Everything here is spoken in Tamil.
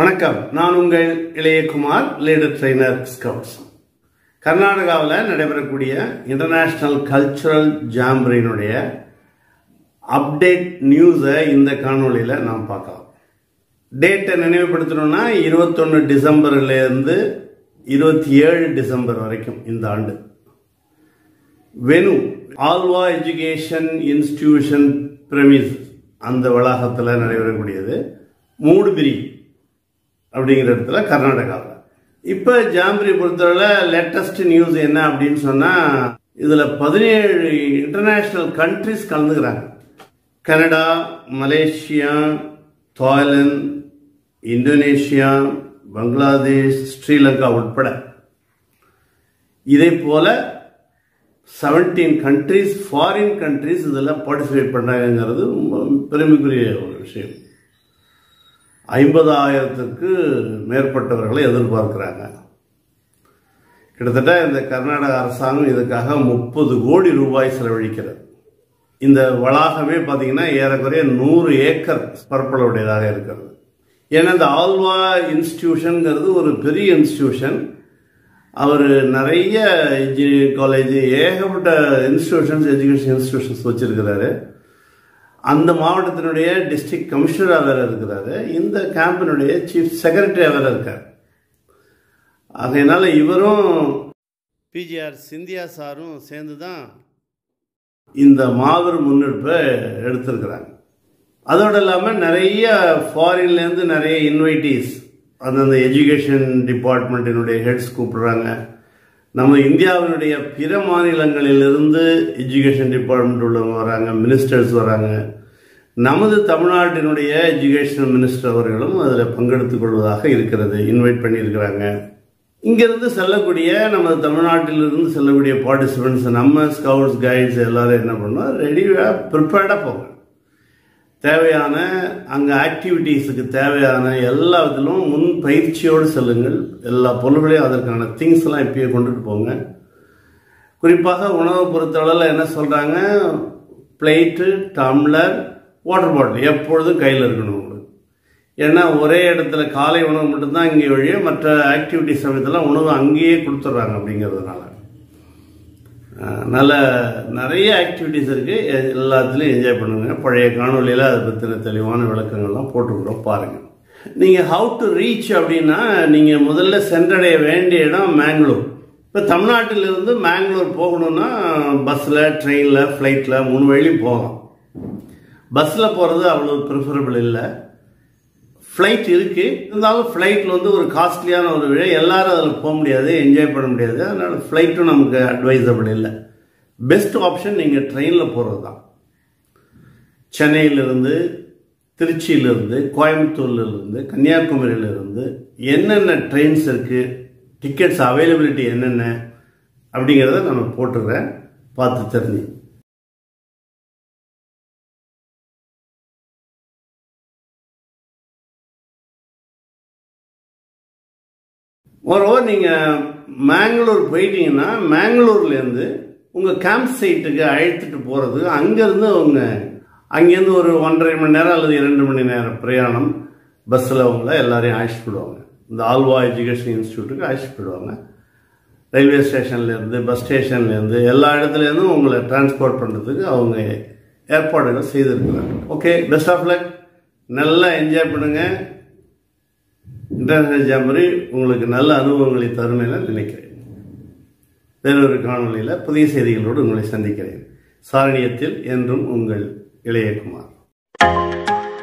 வணக்கம் நான் உங்கள் இளையகுமார் லீடர் ட்ரெய்னர் ஸ்கவுட்ஸ் கர்நாடகாவில் நடைபெறக்கூடிய இன்டர்நேஷ்னல் கல்ச்சுரல் ஜாம்பரினுடைய அப்டேட் நியூஸை இந்த காணொளியில் நாம் பார்க்கலாம் டேட்டை நினைவுபடுத்தணும்னா இருபத்தொன்று டிசம்பர்லேருந்து இருபத்தி ஏழு டிசம்பர் வரைக்கும் இந்த ஆண்டு Venu Alva education institution premise அந்த வளாகத்தில் நடைபெறக்கூடியது மூடுபிரி அப்படிங்கிற இடத்துல கர்நாடகாவில் இப்போ ஜாம்பரி பொறுத்தவரை லேட்டஸ்ட் நியூஸ் என்ன அப்படின்னு சொன்னால் இதில் பதினேழு இன்டர்நேஷ்னல் கண்ட்ரிஸ் கலந்துக்கிறாங்க Canada Malaysia Thailand Indonesia Bangladesh Sri Lanka உட்பட இதே போல செவன்டீன் கண்ட்ரிஸ் ஃபாரின் கண்ட்ரிஸ் இதில் பார்ட்டிசிபேட் பண்ணுறாங்கிறது ரொம்ப பெருமைக்குரிய ஒரு விஷயம் ஐம்பதாயிரத்துக்கு மேற்பட்டவர்களை எதிர்பார்க்கிறாங்க கிட்டத்தட்ட இந்த கர்நாடக அரசாங்கம் இதுக்காக முப்பது கோடி ரூபாய் செலவழிக்கிறது இந்த வளாகமே பார்த்தீங்கன்னா ஏறக்குறைய நூறு ஏக்கர் பரப்பளவுடையதாக இருக்கிறது ஏன்னா இந்த ஆல்வா இன்ஸ்டிடியூஷனுங்கிறது ஒரு பெரிய இன்ஸ்டிடியூஷன் அவர் நிறைய இன்ஜினியரிங் காலேஜ் ஏகப்பட்ட இன்ஸ்டிடியூஷன்ஸ் எஜுகேஷன் இன்ஸ்டிடியூஷன்ஸ் வச்சிருக்கிறாரு அந்த மாவட்டத்தினுடைய டிஸ்ட்ரிக்ட் கமிஷனராக வேற இருக்கிறாரு இந்த கேம்பினுடைய சீஃப் செக்ரட்டரியாக வேற இருக்கார் ஆகையினால இவரும் பிஜிஆர் சிந்தியா சாரும் சேர்ந்து தான் இந்த மாபெரும் முன்னெடுப்பை எடுத்திருக்கிறாங்க அதோடு இல்லாமல் நிறைய ஃபாரின்லேருந்து நிறைய இன்வைட்டீஸ் அந்தந்த எஜுகேஷன் டிபார்ட்மெண்ட்டினுடைய ஹெட்ஸ் கூப்பிடுறாங்க நம்ம இந்தியாவினுடைய பிற மாநிலங்களிலிருந்து எஜுகேஷன் டிபார்ட்மெண்ட் உள்ளவங்க வராங்க மினிஸ்டர்ஸ் வராங்க நமது தமிழ்நாட்டினுடைய எஜுகேஷன் மினிஸ்டர் அவர்களும் அதில் பங்கெடுத்துக் கொள்வதாக இருக்கிறது இன்வைட் பண்ணியிருக்கிறாங்க இங்கிருந்து செல்லக்கூடிய நமது தமிழ்நாட்டிலிருந்து செல்லக்கூடிய பார்ட்டிசிபெண்ட்ஸ் நம்ம ஸ்கவுட்ஸ் கைட்ஸ் எல்லாரும் என்ன பண்ணோம் ரெடியாக ப்ரிப்பேர்டாக போங்க தேவையான அங்கே ஆக்டிவிட்டீஸுக்கு தேவையான எல்லா விதத்திலும் முன் பயிற்சியோடு செல்லுங்கள் எல்லா பொருள்களையும் அதற்கான திங்ஸ் எல்லாம் இப்பயே கொண்டுட்டு போங்க குறிப்பாக உணவை பொறுத்தளவில் என்ன சொல்கிறாங்க பிளேட்டு டம்ளர் வாட்டர் பாட்டில் எப்பொழுதும் கையில் இருக்கணும் உங்களுக்கு ஏன்னா ஒரே இடத்துல காலை உணவு மட்டும்தான் இங்கே வழியே மற்ற ஆக்டிவிட்டி சமயத்தில் உணவு அங்கேயே கொடுத்துட்றாங்க அப்படிங்கிறதுனால நல்ல நிறைய ஆக்டிவிட்டிஸ் இருக்குது எல்லாத்துலேயும் என்ஜாய் பண்ணுங்க பழைய காணொலியில் அதை பற்றின தெளிவான விளக்கங்கள்லாம் போட்டுக்கிறோம் பாருங்கள் நீங்கள் ஹவு டு ரீச் அப்படின்னா நீங்கள் முதல்ல சென்றடைய வேண்டிய இடம் மேங்களூர் இப்போ தமிழ்நாட்டிலிருந்து மேங்களூர் போகணுன்னா பஸ்ஸில் ட்ரெயினில் ஃப்ளைட்டில் மூணு வழியும் போகலாம் பஸ்ஸில் போகிறது அவ்வளோ ப்ரிஃபரபிள் இல்லை ஃப்ளைட் இருக்குது இருந்தாலும் ஃப்ளைட்டில் வந்து ஒரு காஸ்ட்லியான ஒரு விழா எல்லாரும் அதில் போக முடியாது என்ஜாய் பண்ண முடியாது அதனால் ஃப்ளைட்டும் நமக்கு அட்வைசபிள் இல்லை பெஸ்ட் ஆப்ஷன் நீங்கள் ட்ரெயினில் போகிறது தான் சென்னையிலிருந்து திருச்சியிலிருந்து கோயம்புத்தூர்லேருந்து கன்னியாகுமரியிலிருந்து என்னென்ன ட்ரெயின்ஸ் இருக்குது டிக்கெட்ஸ் அவைலபிலிட்டி என்னென்ன அப்படிங்கிறத நம்ம போட்டுக்கிறேன் பார்த்து தெரிஞ்சு ஓவர் நீங்கள் மேங்களூர் போயிட்டீங்கன்னா மேங்களூர்லேருந்து உங்கள் கேம்ப் சைட்டுக்கு அழைத்துட்டு போகிறது அங்கேருந்து அவங்க அங்கேருந்து ஒரு ஒன்றரை மணி நேரம் அல்லது இரண்டு மணி நேரம் பிரயாணம் பஸ்ஸில் அவங்கள எல்லாரையும் அழைச்சிட்டு போயிடுவாங்க இந்த ஆல்வா எஜுகேஷன் இன்ஸ்டியூட்டுக்கு அழைச்சிட்டு போயிடுவாங்க ரயில்வே ஸ்டேஷன்லேருந்து பஸ் ஸ்டேஷன்லேருந்து எல்லா இடத்துலேருந்தும் உங்களை டிரான்ஸ்போர்ட் பண்ணுறதுக்கு அவங்க ஏற்பாடுகள் செய்திருக்கிறாங்க ஓகே பெஸ்ட் ஆஃப் லக் நல்லா என்ஜாய் பண்ணுங்கள் இன்டர்நேஷனல் ஜாம்பரி உங்களுக்கு நல்ல அனுபவங்களை தரும் என நினைக்கிறேன் வேறொரு காணொலியில் புதிய செய்திகளோடு உங்களை சந்திக்கிறேன் சாரணியத்தில் என்றும் உங்கள் இளையகுமார்